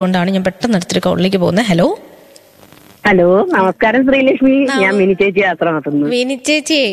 കൊണ്ടാണ് ഞാൻ പെട്ടെന്ന് അടുത്തൊരു കോളിലേക്ക് പോകുന്നത് ഹലോ ഹലോ നമസ്കാരം ശ്രീലക്ഷ്മി ഞാൻ മിനി ചേച്ചി യാത്ര നടത്തുന്നു വിനി ചേച്ചിയേ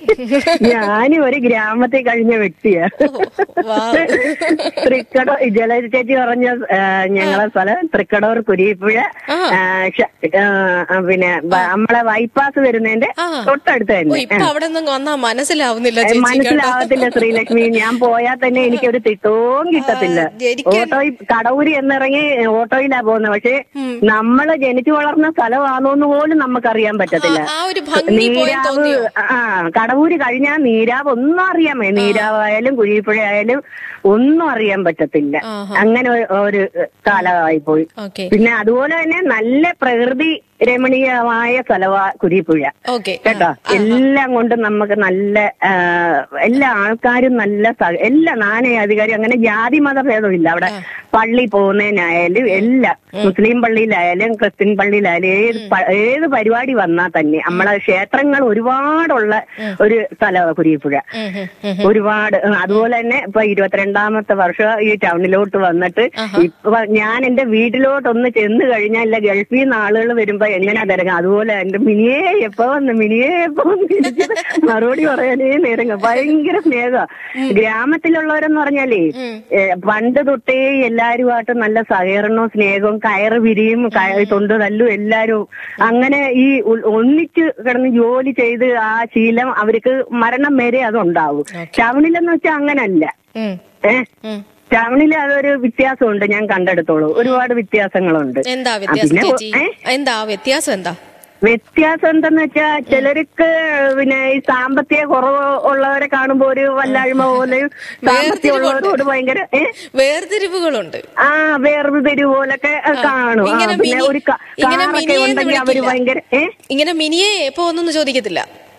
ഞാനും ഒരു ഗ്രാമത്തിൽ കഴിഞ്ഞ വ്യക്തിയാ വാവ്. തൃക്കട ജലജ ചേച്ചി പറഞ്ഞ ആ, ഞങ്ങളെ സ്ഥലം തൃക്കടൂർ കുരിപ്പുഴ ആ. ആ, ഷ- ആ, ആ, പിന്നെ ബ- നമ്മളെ ബൈപ്പാസ് വരുന്നതിന്റെ ആ. തൊട്ടടുത്ത് ഓ തന്നെ ഇപ്പൊ അവിടെ നിന്ന് വന്നാ മനസ്സിലാവുന്നില്ല ഏ, ചേച്ചി കേട്ടോ. മനസ്സിലാവത്തില്ല ശ്രീലക്ഷ്മി ഞാൻ പോയാൽ തന്നെ എനിക്കൊരു തിട്ടവും കിട്ടത്തില്ല ആ, എനിക്ക് ഓട്ടോയിൽ കടവൂരി എന്നിറങ്ങി ഓട്ടോയിലാ പോകുന്നത് പക്ഷെ നമ്മള് ജനിച്ചു വളർന്ന സ്ഥലമാണോന്ന് പോലും നമുക്കറിയാൻ പറ്റത്തില്ല ആ, ആ ഒരു ഭംഗി പോയി നീരാവ് തോന്നിയോ? ആ കടവൂര് കഴിഞ്ഞാൽ നീരാവ് ഒന്നും അറിയാമേ നീരാവായാലും കുഴിപ്പുഴ ആയാലും ഒന്നും അറിയാൻ പറ്റത്തില്ല ആഹാ. അങ്ങനെ ഒരു- ഒരു കാലമായി പോയി ഓക്കെ പിന്നെ അതുപോലെ തന്നെ നല്ല പ്രകൃതി രമണീയമായ സ്ഥലവാ കുരിപ്പുഴ ഓക്കെ കേട്ടോ എല്ലാം കൊണ്ടും നമുക്ക് നല്ല ആ, എല്ലാ ആൾക്കാരും നല്ല സഹ- എല്ലാ നാണയ അധികാരി അങ്ങനെ ജാതി മത ഭേദമില്ല അവിടെ പള്ളി പോകുന്നതിനായാലും എല്ലാം മുസ്ലിം പള്ളിയിലായാലും ക്രിസ്ത്യൻ പള്ളിയിലായാലും ഏത് പ- ഏത് പരിപാടി വന്നാൽ തന്നെ നമ്മളെ ക്ഷേത്രങ്ങൾ ഒരുപാടുള്ള ഒരു സ്ഥലമാണ് കുരിപ്പുഴ ഒരുപാട് ഉം, അതുപോലെ തന്നെ ഇപ്പൊ ഇരുപത്തിരണ്ടാമത്തെ വർഷം ഈ ടൗണിലോട്ട് വന്നിട്ട് ഇപ്പൊ ഞാൻ എന്റെ വീട്ടിലോട്ടൊന്ന് ചെന്ന് കഴിഞ്ഞാൽ ഇല്ല ഗൾഫിൽ നിന്ന് ആളുകൾ വരുമ്പോ എങ്ങനെയാ തിരങ്ങുക അതുപോലെ എന്റെ മിനിയെ എപ്പോ വന്ന് മിനിയെ എപ്പോ വന്ന് ഇരിക്കുന്നത് മറുപടി പറയാനേ നേരം ഭയങ്കര സ്നേഹ ഗ്രാമത്തിലുള്ളവരെന്ന് പറഞ്ഞാലേ ഏ, പണ്ട് തൊട്ടേ എല്ലാരുമായിട്ട് നല്ല സഹകരണവും സ്നേഹവും കയറ് വിരിയും കയ- തൊണ്ട് തല്ലും എല്ലാരും അങ്ങനെ ഈ ഉ- ഒന്നിച്ച് കിടന്ന് ജോലി ചെയ്ത് ആ ശീലം അവർക്ക് മരണം വരെ അതുണ്ടാവും ടൗണിലെന്ന് വെച്ചാൽ അങ്ങനല്ല ഏഹ് ടൗണിൽ അതൊരു വ്യത്യാസമുണ്ട് ഞാൻ കണ്ടെടുത്തോളൂ ഒരുപാട് വ്യത്യാസങ്ങളുണ്ട് എന്താ ആ, വ്യത്യാസം പിന്നെ ചേച്ചി ഏ? എന്താ വ്യത്യാസം എന്താ വ്യത്യാസം എന്തെന്ന് വെച്ചാ ചിലർക്ക് പിന്നെ ഈ സാമ്പത്തിക കുറവ് ഉള്ളവരെ കാണുമ്പോ ഒരു വല്ലായ്മ പോലെ സാമ്പത്തികം ഉള്ളവരോട് ഭയങ്കര ഏ വേർതിരിവുകളുണ്ട് ആ വേർതിരിവ് പോലൊക്കെ കാണും ആ, ഇങ്ങനെ പിന്നെ മിനി- ഒരു ക- ഇങ്ങനെ കാറൊക്കെ മിനിയെന്ന് ഉണ്ടെങ്കിൽ അവര് വിളിക്കില്ല. ഭയങ്കര ഏ ഇങ്ങനെ മിനിയെ എപ്പോ ഒന്നും ചോദിക്കത്തില്ല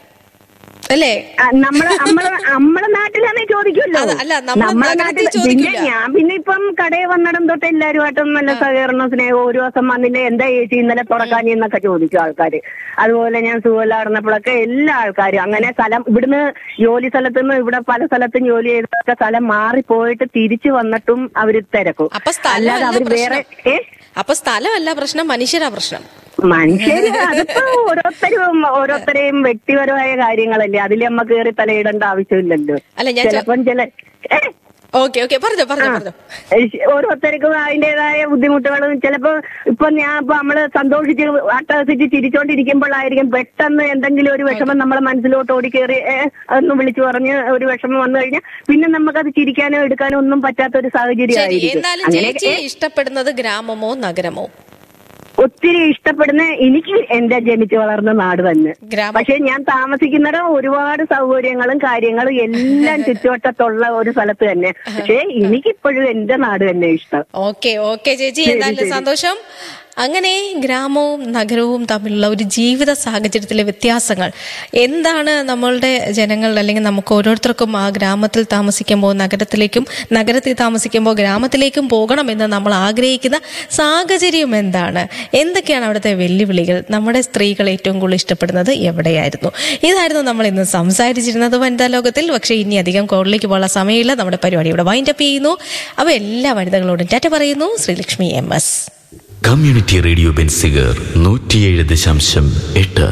അല്ലേ ആ, നമ്മളെ നമ്മളെ നമ്മളെ നാട്ടിലാണേ ചോദിക്കുമല്ലോ അത് അല്ല, നമ്മളെ നമ്മളെ നഗരത്തിൽ നാട്ടിൽ ചോദിക്കില്ല. പിന്നെ ഞാൻ പിന്നെ ഇപ്പം കടയിൽ വന്നിടം തൊട്ട് എല്ലാവരുമായിട്ടും നല്ല സഹകരണം സ്നേഹം ഒരു ദിവസം വന്നില്ല എന്താ ചേച്ചി ഇന്നലെ തുറക്കാഞ്ഞി എന്നൊക്കെ ചോദിക്കും ആൾക്കാര് അതുപോലെ ഞാൻ സുഖമില്ലാടുന്നപ്പോഴൊക്കെ എല്ലാ ആൾക്കാരും അങ്ങനെ സ്ഥലം ഇവിടുന്ന് ജോലി സ്ഥലത്ത് നിന്ന് ഇവിടെ പല സ്ഥലത്തും ജോലി ചെയ്തൊക്കെ സ്ഥലം മാറിപ്പോയിട്ട് തിരിച്ചു വന്നിട്ടും അവര് തിരക്കും അപ്പൊ സ്ഥലമല്ല അല്ലാതെ അവര് വേറെ പ്രശ്നം. ഏ അപ്പൊ സ്ഥലമല്ല പ്രശ്നം മനുഷ്യരാ പ്രശ്നം മനുഷ്യര് അതിപ്പോ ഓരോരുത്തരും ഓരോരുത്തരെയും വ്യക്തിപരമായ കാര്യങ്ങളല്ലേ അതിൽ നമ്മ കയറി തലയിടേണ്ട ആവശ്യമില്ലല്ലോ അല്ല ഞാൻ ചോ- ചിലപ്പം ചില ഏ, ഓക്കെ ഓക്കെ പറഞ്ഞോ പറഞ്ഞോ പറഞ്ഞോ ഓരോരുത്തർക്കും അതിന്റേതായ ബുദ്ധിമുട്ടുകളും ചിലപ്പോ ഇപ്പൊ ഞാൻ ഇപ്പൊ നമ്മള് സന്തോഷിച്ച് അട്ടഹസിച്ച് ചിരിച്ചോണ്ടിരിക്കുമ്പോഴായിരിക്കും പെട്ടെന്ന് എന്തെങ്കിലും ഒരു വിഷമം നമ്മളെ മനസ്സിലോട്ട് ഓടിക്കേറി ഏ, അതൊന്ന് വിളിച്ചു പറഞ്ഞ് ഒരു വിഷമം വന്നു കഴിഞ്ഞാൽ പിന്നെ നമുക്കത് ചിരിക്കാനോ എടുക്കാനോ ഒന്നും പറ്റാത്ത ഒരു സാഹചര്യം ശരി ആയിരിക്കും എന്നാലും അങ്ങനെ ചേച്ചി ഇഷ്ടപ്പെടുന്നത് ഗ്രാമമോ നഗരമോ ഒത്തിരി ഇഷ്ടപ്പെടുന്ന എനിക്ക് എന്റെ ജനിച്ചു വളർന്ന നാട് തന്നെ ഗ്രാമം പക്ഷെ ഞാൻ താമസിക്കുന്നിടം ഒരുപാട് സൗകര്യങ്ങളും കാര്യങ്ങളും എല്ലാം ചുറ്റുവട്ടത്തുള്ള ഒരു സ്ഥലത്ത് തന്നെ പക്ഷെ എനിക്കിപ്പോഴും എന്റെ നാട് തന്നെ ഇഷ്ടം ഓക്കെ ഓക്കെ ചേച്ചി എന്തായാലും സന്തോഷം അങ്ങനെ ഗ്രാമവും നഗരവും തമ്മിലുള്ള ഒരു ജീവിത സാഹചര്യത്തിലെ വ്യത്യാസങ്ങൾ എന്താണ് നമ്മളുടെ ജനങ്ങൾ അല്ലെങ്കിൽ നമുക്ക് ഓരോരുത്തർക്കും ആ ഗ്രാമത്തിൽ താമസിക്കുമ്പോൾ നഗരത്തിലേക്കും നഗരത്തിൽ താമസിക്കുമ്പോൾ ഗ്രാമത്തിലേക്കും പോകണമെന്ന് നമ്മൾ ആഗ്രഹിക്കുന്ന സാഹചര്യം എന്താണ് എന്തൊക്കെയാണ് അവിടുത്തെ വെല്ലുവിളികൾ നമ്മുടെ സ്ത്രീകൾ ഏറ്റവും കൂടുതൽ ഇഷ്ടപ്പെടുന്നത് എവിടെയായിരുന്നു ഇതായിരുന്നു നമ്മൾ ഇന്ന് സംസാരിച്ചിരുന്നത് വനിതാ ലോകത്തിൽ പക്ഷേ ഇനി അധികം കോളിലേക്ക് പോകാനുള്ള സമയമില്ല നമ്മുടെ പരിപാടി ഇവിടെ വൈൻഡപ്പ് ചെയ്യുന്നു അപ്പോൾ എല്ലാ വനിതകളോടും ടാറ്റ പറയുന്നു Sreelakshmi M S community radio Benziger നൂറ്റിയേഴ് ദശാംശം എട്ട്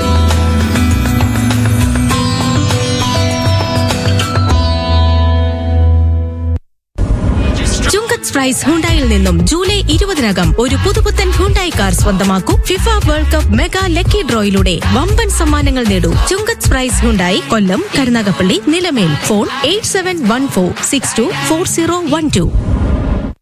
ചുങ്കത്ത് പ്രൈസ് ഹുണ്ടായിൽ നിന്നും ജൂലൈ ഇരുപതിനകം ഒരു പുതുപുത്തൻ ഹുണ്ടായി കാർ സ്വന്തമാക്കൂ FIFA world cup mega lucky ഡ്രോയിലൂടെ വമ്പൻ സമ്മാനങ്ങൾ നേടൂ Chungath prize Hyundai Kollam Karunagappally Nilamel phone eight seven one four six two four zero one to